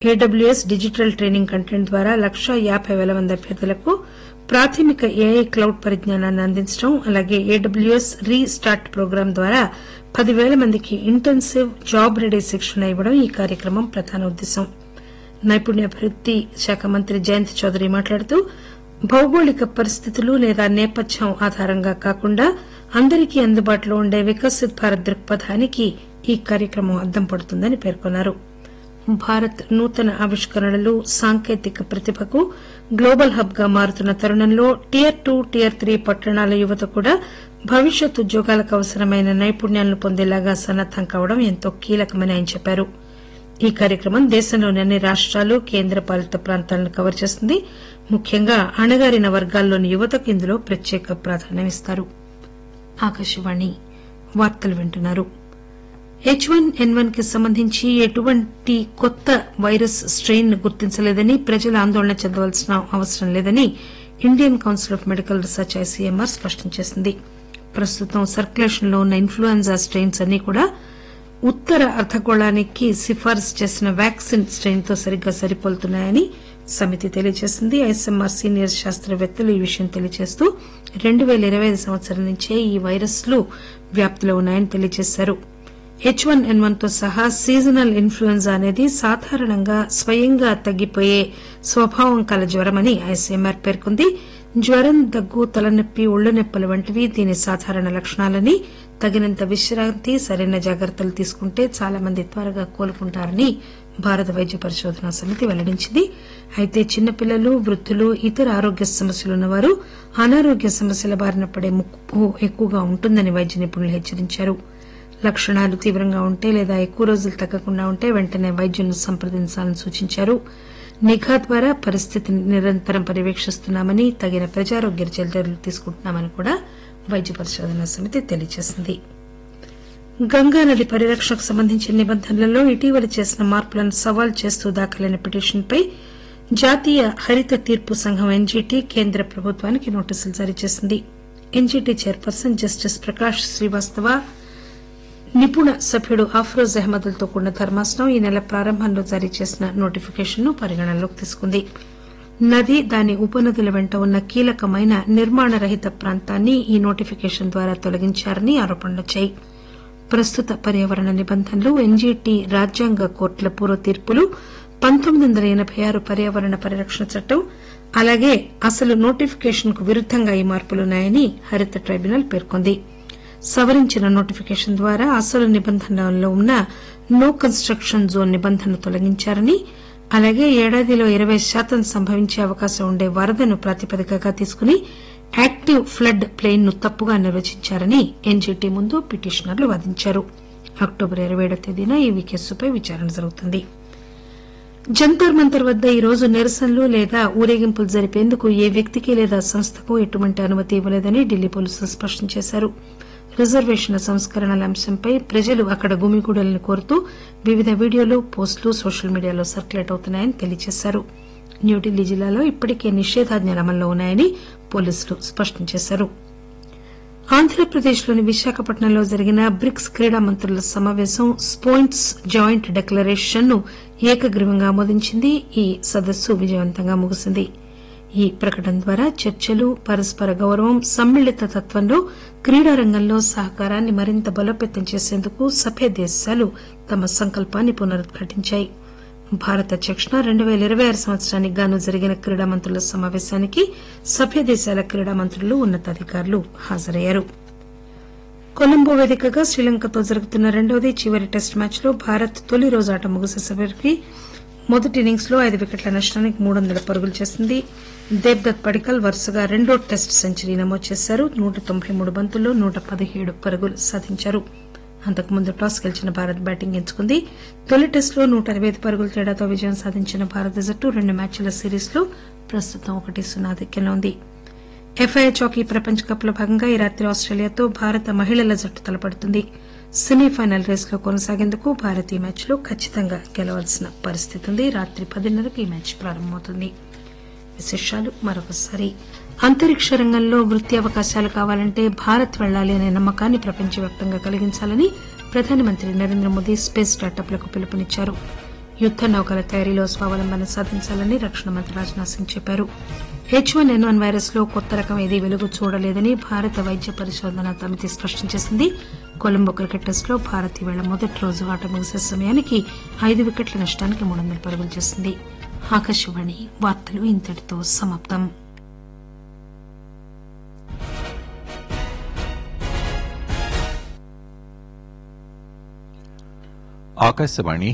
AWS digital training content ద్వారా లక్షా యాబై పేల మంది అభ్యర్థులకు ప్రాథమిక ఏఐ క్లౌడ్ పరిజ్ఞానాన్ని అందించడం అలాగే ఏడబ్ల్యూఎస్ రీ స్టార్ట్ ప్రోగ్రాం ద్వారా పదివేల మందికి ఇంటెన్సివ్ జాబ్ రెడీ శిక్షణ ఇవ్వడం ఈ కార్యక్రమం ప్రధాన ఉద్దేశం నైపుణ్యాభివృద్ది శాఖ మంత్రి జయంత్ చౌదరి మాట్లాడుతూ భౌగోళిక పరిస్థితులు లేదా నేపథ్యం ఆధారంగా కాకుండా అందరికీ అందుబాటులో ఉండే వికసిత్ భారత్ దృక్పథానికి ఈ కార్యక్రమం అద్దం పడుతుందని పేర్కొన్నారు భారత్ నూతన ఆవిష్కరణలు సాంకేతిక ప్రతిభకు గ్లోబల్ హబ్ గా మారుతున్న తరుణంలో టియర్ టూ టియర్ త్రీ పట్టణాల యువత కూడా భవిష్యత్ ఉద్యోగాలకు అవసరమైన నైపుణ్యాలను పొందేలాగా సన్నద్దం కావడం ఎంతో కీలకమని ఆయన చెప్పారు ఈ కార్యక్రమం దేశంలోని అన్ని రాష్టాలు కేంద్రపాలిత ప్రాంతాలను కవర్ చేస్తుంది ముఖ్యంగా అణగారిన వర్గాల్లోని యువతకు ఇందులో ప్రత్యేక ప్రాధాన్యమిస్తారు ఆకాశవాణి వార్తలు వింటున్నారు హెచ్ వన్ ఎన్ వన్ కి సంబంధించి ఎటువంటి కొత్త వైరస్ స్టెయిన్ ను గుర్తించలేదని ప్రజలు ఆందోళన చెందవలసిన అవసరం లేదని Indian council of medical research ICMR స్పష్టం చేసింది ప్రస్తుతం సర్క్యులేషన్ లో ఉన్న ఇన్ఫ్లుయెంజా స్టెయిన్స్ అన్నీ కూడా ఉత్తర అర్ధగోళానికి సిఫారసు చేసిన వ్యాక్సిన్ స్టెయిన్ తో సరిగ్గా సరిపోలుతున్నాయని సమితి తెలియజేసింది ఐసీఎంఆర్ సీనియర్ శాస్త్రవేత్తలు ఈ విషయం తెలియజేస్తూ రెండు పేల ఇరవై ఐదు సంవత్సరం నుంచే ఈ వైరస్లు వ్యాప్తిలో ఉన్నాయని తెలియజేశారు హెచ్ వన్ ఎన్ వన్ తో సహా సీజనల్ ఇన్ఫ్లుయెంజా అనేది సాధారణంగా స్వయంగా తగ్గిపోయే స్వభావం కల జ్వరమని ఐసీఎంఆర్ పేర్కొంది జ్వరం దగ్గు తలనొప్పి ఒళ్లు నొప్పులు వంటివి దీని సాధారణ లక్షణాలని తగినంత విశ్రాంతి సరైన జాగ్రత్తలు తీసుకుంటే చాలా మంది త్వరగా కోలుకుంటారని భారత వైద్య పరిశోధనా సమితి వెల్లడించింది అయితే చిన్నపిల్లలు వృద్దులు ఇతర ఆరోగ్య సమస్యలున్నవారు అనారోగ్య సమస్యల బారిన పడే ముప్పు ఎక్కువగా ఉంటుందని వైద్య నిపుణులు హెచ్చరించారు లక్షణాలు తీవ్రంగా ఉంటే లేదా ఎక్కువ రోజులు తగ్గకుండా ఉంటే వెంటనే వైద్యులను సంప్రదించాలని సూచించారు నిఘా ద్వారా పరిస్థితిని నిరంతరం పర్యవేక్షిస్తున్నామని తగిన ప్రజారోగ్య చర్యలు తీసుకుంటున్నామని కూడా వైద్య పరిశోధనా సమితి తెలియజేసింది గంగానది పరిరక్షణకు సంబంధించిన నిబంధనలలో ఇటీవల చేసిన మార్పులను సవాల్ చేస్తూ దాఖలైన పిటిషన్పై జాతీయ హరిత తీర్పు సంఘం ఎన్జీటీ కేంద్ర ప్రభుత్వానికి నోటీసులు జారీ చేసింది NGT chairperson justice Prakash Srivastava నిపుణ సభ్యుడు అఫ్రోజ్ అహ్మద్లతో కూడిన ధర్మాసనం ఈ నెల ప్రారంభంలో జారీ చేసిన నోటిఫికేషన్ ను పరిగణనలోకి తీసుకుంది నది దాని ఉపనదుల వెంట ఉన్న కీలకమైన నిర్మాణ రహిత ప్రాంతాన్ని ఈ నోటిఫికేషన్ ద్వారా తొలగించారని ఆరోపణలొచ్చాయి ప్రస్తుత పర్యావరణ నిబంధనలు ఎన్జీటీ రాజ్యాంగ కోర్టుల పూర్వ తీర్పులు పంతొమ్మిది వందల ఎనబై ఆరు పర్యావరణ పరిరక్షణ చట్టం అలాగే అసలు నోటిఫికేషన్ కు విరుద్దంగా ఈ మార్పులున్నాయని హరిత ట్రైబ్యునల్ పేర్కొంది సవరించిన నోటిఫికేషన్ ద్వారా అసలు నిబంధనలో ఉన్న నో కన్స్టక్షన్ జోన్ నిబంధనను తొలగించారని అలాగే ఏడాదిలో ఇరవై శాతం సంభవించే అవకాశం ఉండే వరదను ప్రాతిపదికగా తీసుకుని యాక్టివ్ ఫ్లడ్ ప్లెయిన్ ను తప్పుగా నిర్వచించారని ఎన్జీటీ ముందు పిటిషనర్లు వాదించారు అక్టోబర్ ఇరవై ఏడో తేదీన ఈ కేసుపై విచారణ జరుగుతుంది జంతర్ మంతర్ వద్ద ఈ రోజు నిరసనలు లేదా ఊరేగింపులు జరిపేందుకు ఏ వ్యక్తికి లేదా సంస్థకు ఎటువంటి అనుమతి ఇవ్వలేదని ఢిల్లీ పోలీసులు స్పష్టం చేశారు రిజర్వేషన్ల సంస్కరణల అంశంపై ప్రజలు అక్కడ గుమిగూడాలని కోరుతూ వివిధ వీడియోలు పోస్టులు సోషల్ మీడియాలో సర్క్యులేట్ అవుతున్నాయని తెలియజేశారు న్యూఢిల్లీ జిల్లాలో ఇప్పటికే నిషేధాజ్ఞలు అమల్లో ఉన్నాయని పోలీసులు స్పష్టం చేశారు ఆంధ్రప్రదేశ్లోని విశాఖపట్నంలో జరిగిన బ్రిక్స్ క్రీడా మంత్రుల సమావేశం స్పోయింట్స్ జాయింట్ డిక్లరేషన్ ను ఏకగ్రీవంగా ఆమోదించింది ఈ సదస్సు విజయవంతంగా ముగిసింది ఈ ప్రకటన ద్వారా చర్చలు పరస్పర గౌరవం సమ్మిళిత తత్వంలో క్రీడా రంగంలో సహకారాన్ని మరింత బలోపేతం చేసేందుకు సభ్య దేశాలు తమ సంకల్పాన్ని పునరుద్ఘాటించాయి భారత అధ్యక్షన రెండు పేల ఇరవై ఆరు సంవత్సరానికి గాను జరిగిన క్రీడా మంత్రుల సమావేశానికి సభ్య దేశాల క్రీడా మంత్రులు ఉన్నతాధికారులు హాజరయ్యారు కొలంబో వేదికగా శ్రీలంకతో జరుగుతున్న రెండవది చివరి టెస్ట్ మ్యాచ్ లో భారత్ తొలి రోజు ఆట ముగిసేసరికి మొదటి ఇన్నింగ్స్ లో ఐదు వికెట్ల నష్టానికి మూడు వందల పరుగులు చేసింది దేబ్దత్ పడికల్ వరుసగా రెండో టెస్ట్ సెంచరీ నమోదు చేశారు నూట తొంభై మూడు బంతుల్లో నూట పదిహేడు పరుగులు సాధించారు అంతకుముందు టాస్ గెలిచిన భారత్ బ్యాటింగ్ ఎంచుకుంది తొలి టెస్టులో నూట అరవై ఐదు పరుగుల తేడాతో విజయం సాధించిన భారత జట్టు రెండు మ్యాచ్ల సిరీస్ లో ప్రస్తుతం ఒకటి సున్నా ఆధిక్యంలో ఉంది ఎఫ్ఐహెచ్ హాకీ ప్రపంచ కప్ లో భాగంగా ఈ రాత్రి ఆస్టేలియాతో భారత మహిళల జట్టు తలపడుతుంది సెమీఫైనల్ రేస్ లో కొనసాగేందుకు భారత్ ఈ మ్యాచ్ లో ఖచ్చితంగా గెలవాల్సిన పరిస్థితి ఉంది రాత్రి పదిన్నరకు ఈ మ్యాచ్ ప్రారంభమవుతుంది విశేషాలు మరొకసారి అంతరిక్ష రంగంలో వృత్తి అవకాశాలు కావాలంటే భారత్ వెళ్లాలి అనే నమ్మకాన్ని ప్రపంచవ్యాప్తంగా కలిగించాలని ప్రధానమంత్రి నరేంద్ర మోదీ స్పేస్ స్టార్టప్లకు పిలుపునిచ్చారు యుద్ద నౌకల తయారీలో స్వావలంబన సాధించాలని రక్షణ మంత్రి రాజ్నాథ్ సింగ్ చెప్పారు H one N one virus లో కొత్త రకం ఏదీ వెలుగు చూడలేదని భారత వైద్య పరిశోధన సమితి స్పష్టం చేసింది కొలంబో క్రికెట్ టెస్ట్ లో భారత్ ఈవేళ మొదటి రోజు ఆట ముగిసే సమయానికి ఐదు వికెట్ల నష్టానికి మూడు వందల పరుగులు చేసింది ఆకాశవాణి వార్తలు ఇంతటితో సమాప్తం ఆకాశవాణి